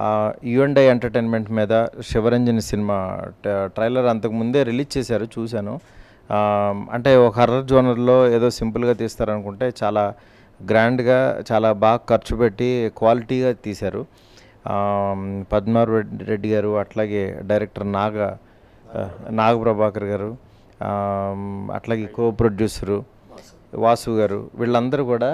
యుఎండ్ఐ entertainment మీద Sivaranjani cinema ట- trailer అంతకుముందే రిలీజ్ చేశారు చూశాను ఆ, అంటే ఒక హర్రర్ జోనర్లో ఏదో సింపుల్గా తీస్తారనుకుంటే చాలా గ్రాండ్గా చాలా బాగా ఖర్చు పెట్టి క్వాలిటీగా తీశారు ఆ, పద్మారావు రెడ్డి- రెడ్డి గారు అట్లాగే డైరెక్టర్ నాగ ఆ, నాగ ప్రభాకర్ గారు ఆ, అట్లాగే కో ప్రొడ్యూసరు వాసు గారు వీళ్ళందరూ కూడా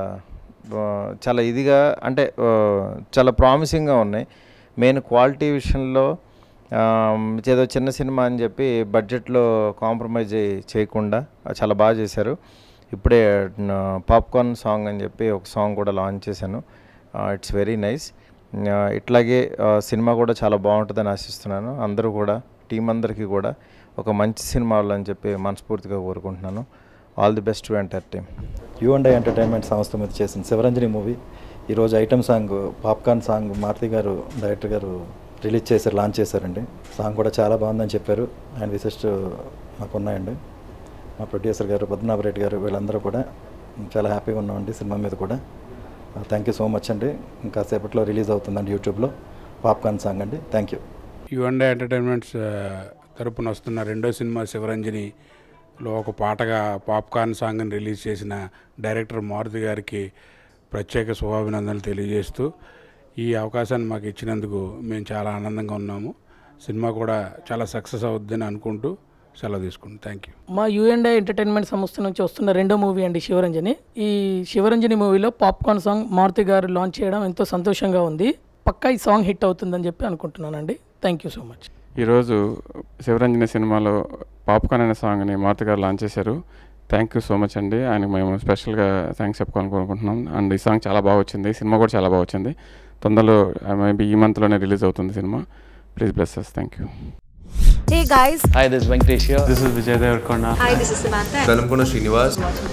ఆ, చాలా ఇదిగా అంటే ఆ, చాలా ప్రామిసింగ్గా ఉన్నాయి మెయిన్ క్వాలిటీ విషయంలో ఆ, ఏదో చిన్న సినిమా అని చెప్పి బడ్జెట్లో కాంప్రమైజ్ అయ్యి చేయకుండా చాలా బాగా చేశారు ఇప్పుడే పాప్కార్న్ సాంగ్ అని చెప్పి ఒక సాంగ్ కూడా లాంచ్ చేశాను ఇట్స్ వెరీ నైస్ ఇట్లాగే ఆ, సినిమా కూడా చాలా బాగుంటుందని ఆశిస్తున్నాను అందరూ కూడా టీం అందరికీ కూడా ఒక మంచి సినిమా అవ్వాలని చెప్పి మనస్ఫూర్తిగా కోరుకుంటున్నాను all the best to enter team U and I entertainment సంస్థ మీద చేసిన శివరంజని మూవీ ఈరోజు item song popcorn song Maruthi గారు డైరెక్టర్ గారు రిలీజ్ చేశారు లాంచ్ చేశారండి సాంగ్ కూడా చాలా బాగుందని చెప్పారు అండ్ విశిష్ట మాకు ఉన్నాయండి మా ప్రొడ్యూసర్ గారు పద్మనాభరెడ్డి గారు వీళ్ళందరూ కూడా చాలా హ్యాపీగా ఉన్నామండి సినిమా మీద కూడా థ్యాంక్ యూ సో మచ్ అండి ఇంకా సేపట్లో రిలీజ్ అవుతుందండి యూట్యూబ్లో పాప్కార్న్ సాంగ్ అండి థ్యాంక్ యూ యువన్డే ఎంటర్టైన్మెంట్స్ ఆ, తరపున వస్తున్న రెండో సినిమా శివరంజనిలో ఒక పాటగా పాప్కార్న్ సాంగ్ని రిలీజ్ చేసిన డైరెక్టర్ మారుతి గారికి ప్రత్యేక శుభాభినందనలు తెలియజేస్తూ ఈ అవకాశాన్ని మాకు ఇచ్చినందుకు మేము చాలా ఆనందంగా ఉన్నాము సినిమా కూడా చాలా సక్సెస్ అవుద్దని అనుకుంటూ సెలవు తీసుకుంటాం థ్యాంక్ యూ మా యూఎండే ఎంటర్టైన్మెంట్ సంస్థ నుంచి వస్తున్న రెండో మూవీ అండి శివరంజని ఈ శివరంజని మూవీలో పాప్కార్న్ సాంగ్ మారుతి గారు లాంచ్ చేయడం ఎంతో సంతోషంగా ఉంది పక్కా ఈ సాంగ్ హిట్ అవుతుందని చెప్పి అనుకుంటున్నానండి థ్యాంక్ యూ సో మచ్ ఈరోజు శివరంజని సినిమాలో పాప్కార్న్ అనే సాంగ్ని మారుతి గారు లాంచ్ చేశారు థ్యాంక్ యూ సో మచ్ అండి ఆయనకు మేము స్పెషల్గా థ్యాంక్స్ చెప్పుకోవాలనుకుంటున్నాం అండ్ ఈ సాంగ్ చాలా బాగా వచ్చింది సినిమా కూడా చాలా బాగా వచ్చింది తొందరలో మేబీ ఈ మంత్లోనే రిలీజ్ అవుతుంది cinema please bless us thank you Hey guys, Hi, this is Venkatesh here. This is Vijay Devarkonda. hi, this is Samantha. Velankonda Srinivas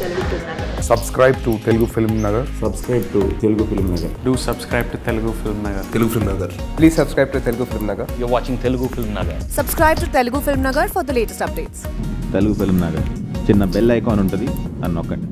Subscribe to Telugu Film Nagar. Do subscribe to Telugu film Nagar Telugu film Nagar Please subscribe to Telugu Film Nagar. You're watching Telugu Film Nagar. Subscribe to Telugu Film Nagar for the latest updates. Telugu film Nagar చిన్న bell icon ఉంటుంది అని నొక్కండి